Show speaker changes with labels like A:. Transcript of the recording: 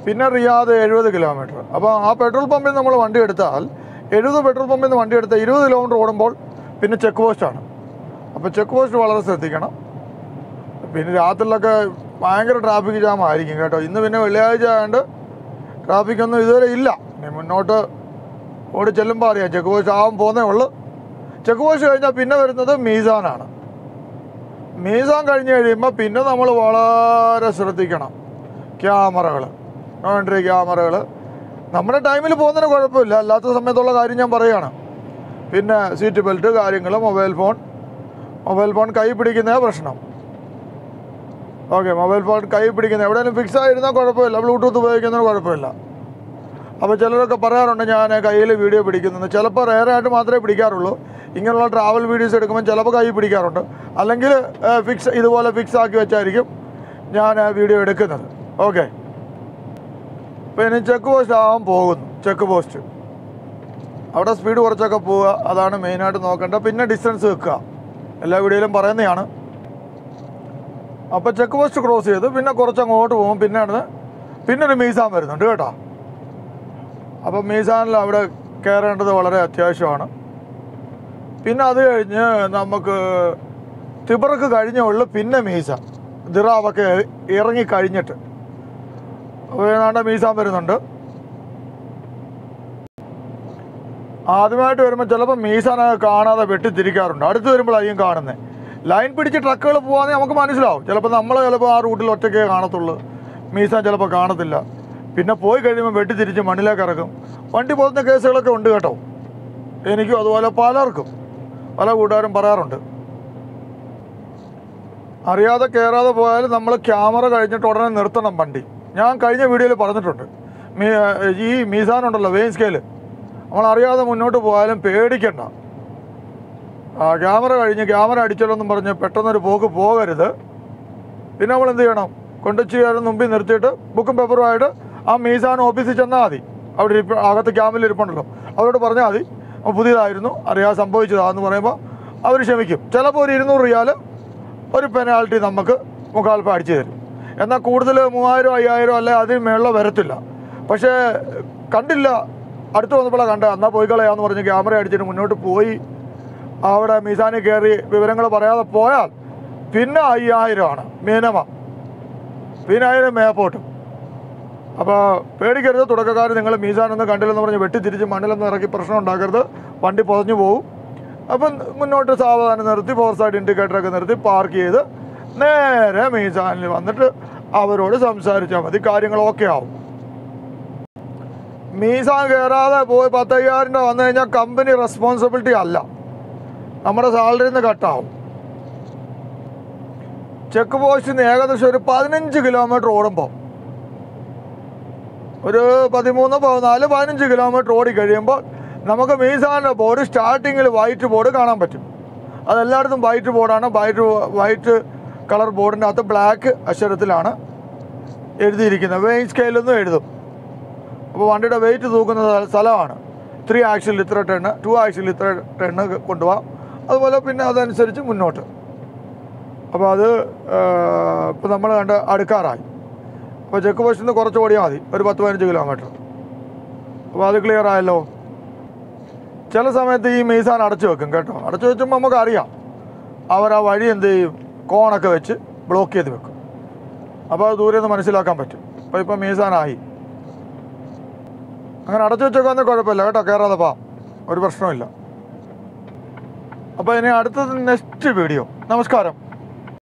A: പിന്നെ റിയാദ് എഴുപത് കിലോമീറ്റർ അപ്പോൾ ആ പെട്രോൾ പമ്പിൽ നമ്മൾ വണ്ടി എടുത്താൽ എഴുപത് പെട്രോൾ പമ്പിൽ നിന്ന് വണ്ടി എടുത്താൽ ഇരുപത് കിലോമീറ്റർ ഓടുമ്പോൾ പിന്നെ ചെക്ക് പോസ്റ്റാണ് അപ്പോൾ ചെക്ക് പോസ്റ്റ് വളരെ ശ്രദ്ധിക്കണം പിന്നെ രാത്രിയിലൊക്കെ ഭയങ്കര ട്രാഫിക് ജാം ആയിരിക്കും കേട്ടോ ഇന്ന് പിന്നെ വെള്ളിയാഴ്ച ആയതുകൊണ്ട് ട്രാഫിക്കൊന്നും ഇതുവരെ ഇല്ല ഇനി മുന്നോട്ട് ഓടി ചെല്ലുമ്പോൾ അറിയാം ചെക്ക് പോസ്റ്റ് ആവാൻ പോകുന്നേ ഉള്ളൂ ചെക്ക് പോസ്റ്റ് കഴിഞ്ഞാൽ പിന്നെ വരുന്നത് മീസാനാണ് മീസാൻ കഴിഞ്ഞ് കഴിയുമ്പോൾ പിന്നെ നമ്മൾ വളരെ ശ്രദ്ധിക്കണം ക്യാമറകൾ നോൺട്രി ക്യാമറകൾ നമ്മുടെ ടൈമിൽ പോകുന്നതിന് കുഴപ്പമില്ല അല്ലാത്ത സമയത്തുള്ള കാര്യം ഞാൻ പറയുകയാണ് പിന്നെ സീറ്റ് ബെൽറ്റ് കാര്യങ്ങൾ മൊബൈൽ ഫോൺ മൊബൈൽ ഫോൺ കൈ പിടിക്കുന്നതാണ് പ്രശ്നം ഓക്കെ മൊബൈൽ ഫോൺ കൈ പിടിക്കുന്നത് എവിടെയെങ്കിലും ഫിക്സ് ആയിരുന്നാൽ കുഴപ്പമില്ല ബ്ലൂടൂത്ത് ഉപയോഗിക്കുന്നതിന് കുഴപ്പമില്ല അപ്പോൾ ചിലരൊക്കെ പറയാറുണ്ട് ഞാൻ കയ്യിൽ വീഡിയോ പിടിക്കുന്നത് ചിലപ്പോൾ റെയറായിട്ട് മാത്രമേ പിടിക്കാറുള്ളൂ ഇങ്ങനെയുള്ള ട്രാവൽ വീഡിയോസ് എടുക്കുമ്പോൾ ചിലപ്പോൾ കൈ പിടിക്കാറുണ്ട് അല്ലെങ്കിൽ ഫിക്സ് ഇതുപോലെ ഫിക്സ് ആക്കി വെച്ചായിരിക്കും ഞാൻ വീഡിയോ എടുക്കുന്നത് ഓക്കെ അപ്പോൾ ഇനി ചെക്ക് പോസ്റ്റ് ആവാൻ പോകുന്നു ചെക്ക് പോസ്റ്റ് അവിടെ സ്പീഡ് കുറച്ചൊക്കെ പോവുക അതാണ് മെയിനായിട്ട് നോക്കേണ്ടത് പിന്നെ ഡിസ്റ്റൻസ് വെക്കുക എല്ലാ വീഡിയോയിലും പറയുന്നതാണ് അപ്പോൾ ചെക്ക് പോസ്റ്റ് ക്രോസ് ചെയ്ത് പിന്നെ കുറച്ച് അങ്ങോട്ട് പോകും പിന്നെയാണ് പിന്നെ ഒരു മീസാൻ വരുന്നുണ്ട് കേട്ടോ അപ്പം മീസാനിൽ അവിടെ കയറേണ്ടത് വളരെ അത്യാവശ്യമാണ് പിന്നെ അത് കഴിഞ്ഞ് നമുക്ക് തിബറക്ക് കഴിഞ്ഞേ ഉള്ളൂ പിന്നെ മീസ ദിറാവൊക്കെ ഇറങ്ങി കഴിഞ്ഞിട്ട് അപ്പോൾ ഏതാണ്ട് മീസാൻ വരുന്നുണ്ട് ആദ്യമായിട്ട് വരുമ്പോൾ ചിലപ്പോൾ മീസാനൊക്കെ കാണാതെ വെട്ടിത്തിരിക്കാറുണ്ട് അടുത്ത് വരുമ്പോഴായിരിക്കും കാണുന്നത് ലൈൻ പിടിച്ച് ട്രക്കുകൾ പോകാമെന്ന് നമുക്ക് മനസ്സിലാവും ചിലപ്പോൾ നമ്മൾ ചിലപ്പോൾ ആ റൂട്ടിൽ ഒറ്റയ്ക്കേ കാണത്തുള്ളൂ മീസാൻ ചിലപ്പോൾ കാണത്തില്ല പിന്നെ പോയി കഴിയുമ്പോൾ വെട്ടിത്തിരിച്ച് മണ്ണിലേക്ക് ഇറക്കും വണ്ടി പോകുന്ന കേസുകളൊക്കെ ഉണ്ട് കേട്ടോ എനിക്കും അതുപോലെ പലർക്കും പല കൂട്ടുകാരും പറയാറുണ്ട് അറിയാതെ കയറാതെ പോയാലും നമ്മൾ ക്യാമറ കഴിഞ്ഞിട്ട് ഉടനെ നിർത്തണം വണ്ടി ഞാൻ കഴിഞ്ഞ വീഡിയോയിൽ പറഞ്ഞിട്ടുണ്ട് മീ ഈ മീസാനുണ്ടല്ലോ വെയിൻ സ്കെയിൽ നമ്മൾ അറിയാതെ മുന്നോട്ട് പോയാലും പേടിക്കണ്ട ആ ക്യാമറ കഴിഞ്ഞ് ക്യാമറ അടിച്ചല്ലെന്നും പറഞ്ഞ് പെട്ടെന്നൊരു പോക്ക് പോകരുത് പിന്നെ നമ്മൾ എന്ത് ചെയ്യണം കൊണ്ടുചെയ്യാനും മുമ്പിൽ നിർത്തിയിട്ട് ബുക്കും പേപ്പറുമായിട്ട് ആ മീസാൻ ഓഫീസിൽ ചെന്നാൽ മതി അവിടെ ഇരിപ്പ അകത്ത് ക്യാമ്പിൽ ഇരിപ്പുണ്ടല്ലോ അവരോട് പറഞ്ഞാൽ മതി "ആ, പുതിയതായിരുന്നു അറിയാതെ സംഭവിച്ചതാന്ന് പറയുമ്പോൾ അവർ ക്ഷമിക്കും ചിലപ്പോൾ ഒരു ഇരുന്നൂറ് റിയാൽ ഒരു പെനാൾട്ടി നമുക്ക് മുക്കാൽപ്പം അടിച്ചു തരും എന്നാൽ കൂടുതൽ മൂവായിരം അയ്യായിരം അല്ലെ അതിന് മേളിൽ വരത്തില്ല പക്ഷേ കണ്ടില്ല അടുത്ത് വന്നപ്പോഴാണ് കണ്ടത് എന്നാൽ പോയി കളയാന്ന് പറഞ്ഞ് ക്യാമറ അടിച്ചിട്ട് മുന്നോട്ട് പോയി അവിടെ മീസാനിൽ കയറി വിവരങ്ങൾ പറയാതെ പോയാൽ പിന്നെ അയ്യായിരമാണ് മിനിമം പിന്നെ അതിന് മേപ്പോട്ടും അപ്പോൾ പേടിക്കരുത് തുടക്കക്കാർ നിങ്ങൾ മീസാനൊന്നും കണ്ടില്ലെന്ന് പറഞ്ഞ് വെട്ടിത്തിരിച്ച് മണ്ണിലൊന്നും ഇറക്കി പ്രശ്നം ഉണ്ടാക്കരുത് വണ്ടി പൊതഞ്ഞു പോകും അപ്പം മുന്നോട്ട് സാവധാനം നിർത്തി ഫോർ സൈഡ് ഇൻഡിക്കേറ്ററൊക്കെ നിർത്തി പാർക്ക് ചെയ്ത് നേരെ മീസാനിൽ വന്നിട്ട് അവരോട് സംസാരിച്ചാൽ മതി കാര്യങ്ങൾ ഓക്കെ ആവും മീസാൻ കയറാതെ പോയി പത്തയ്യായിരം രൂപ വന്നു കഴിഞ്ഞാൽ കമ്പനി റെസ്പോൺസിബിലിറ്റി അല്ല നമ്മുടെ സാലറിയിൽ നിന്ന് കട്ടാവും ചെക്ക് പോസ്റ്റിൽ നിന്ന് ഏകദേശം ഒരു പതിനഞ്ച് കിലോമീറ്റർ ഓടുമ്പോൾ ഒരു പതിമൂന്ന് പതിനാല് പതിനഞ്ച് കിലോമീറ്റർ ഓടി കഴിയുമ്പോൾ നമുക്ക് മീസാനിൻ്റെ ബോർഡ് സ്റ്റാർട്ടിങ്ങിൽ വൈറ്റ് ബോർഡ് കാണാൻ പറ്റും അതെല്ലായിടത്തും വൈറ്റ് ബോർഡാണ് വൈറ്റ് വൈറ്റ് കളർ ബോർഡിൻ്റെ അകത്ത് ബ്ലാക്ക് അക്ഷരത്തിലാണ് എഴുതിയിരിക്കുന്നത് വെയിൻ സ്കെയിലൊന്നും എഴുതും അപ്പോൾ വണ്ടിയുടെ വെയിറ്റ് തൂക്കുന്ന സ്ഥ- സ്ഥലമാണ് ത്രീ ആക്സിൽ ഇത്ര ടെണ്ണ് ടു ആക്സിൽ ഇത്ര ടെണ്ണ് കൊണ്ടുപോകാം അതുപോലെ പിന്നെ അതനുസരിച്ച് മുന്നോട്ട് അപ്പോൾ അത് ഇപ്പോൾ നമ്മൾ കണ്ട് അടുക്കാറായി അപ്പോൾ ചെക്ക് പോസ്റ്റിൽ നിന്ന് കുറച്ച് ഓടിയാൽ മതി ഒരു പത്ത് പതിനഞ്ച് കിലോമീറ്റർ അപ്പോൾ അത് ക്ലിയർ ആയല്ലോ ചില സമയത്ത് ഈ മീസാൻ അടച്ചു വെക്കും കേട്ടോ അടച്ചു വെച്ചുമ്പോൾ നമുക്ക് അറിയാം അവർ ആ വഴി എന്ത് ചെയ്യും കോണൊക്കെ വെച്ച് ബ്ലോക്ക് ചെയ്ത് വെക്കും അപ്പോൾ അത് ദൂരെ നിന്ന് മനസ്സിലാക്കാൻ പറ്റും അപ്പോൾ ഇപ്പം മീസാനായി അങ്ങനെ അടച്ചു വെച്ചേക്കാന്ന് കുഴപ്പമില്ല കേട്ടോ കയറാതെ പോവാം ഒരു പ്രശ്നമില്ല അപ്പോൾ ഇനി അടുത്തത് നെക്സ്റ്റ് വീഡിയോ നമസ്കാരം